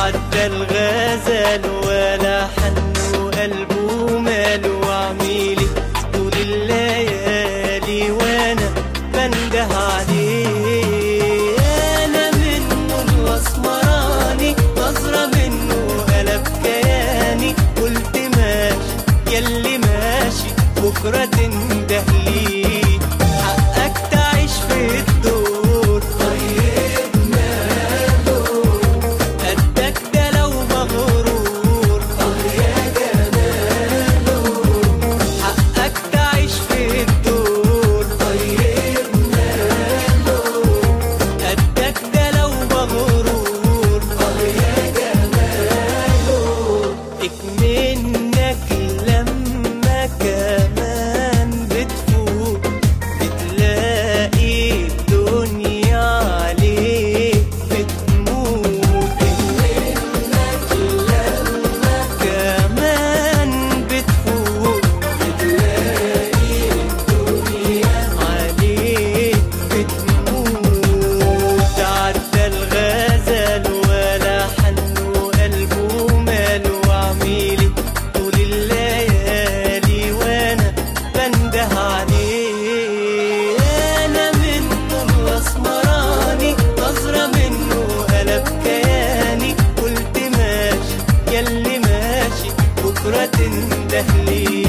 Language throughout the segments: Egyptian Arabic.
تعدى الغزل ولا حن وقلبه مال وعميلي طول الليالي وانا بنده عليه انا منه الاسمراني نظرة منه قلب كياني قلت ماشي يلي ماشي بكرة تندهلي حقك تعيش في الدور طيب ماله قدك ده لو مغرور اه يا جماله حقك تعيش في الدور طيب ماله قدك ده لو مغرور اه يا جماله اكمنك لما كمان بتفوق بتلاقي الدنيا عليك بتموت اكمنك لما كمان بتفوق بتلاقي الدنيا عليك بتموت عدى الغزل ولا حن وقلبه مال وعميلي طول الليالي وانا بنده عليه انا منه الاسمراني نظرة منه قلب كياني قلت ماشي يلي ماشي بكرة تندهلي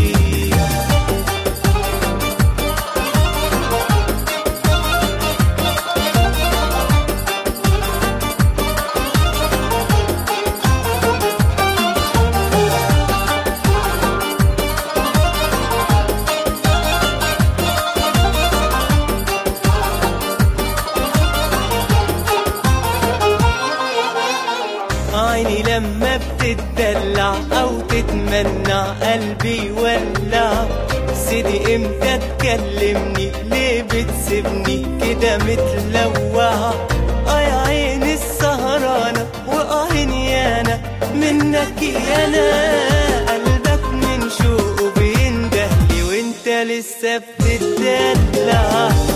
عيني لما بتتدلع او تتمنع قلبي يولع سيدي امتى تكلمني ليه بتسيبني كده متلوع اه يا عيني السهرانة واه انا منك يا انا قلبك من شوقه بيندهلي وانت لسه بتتدلع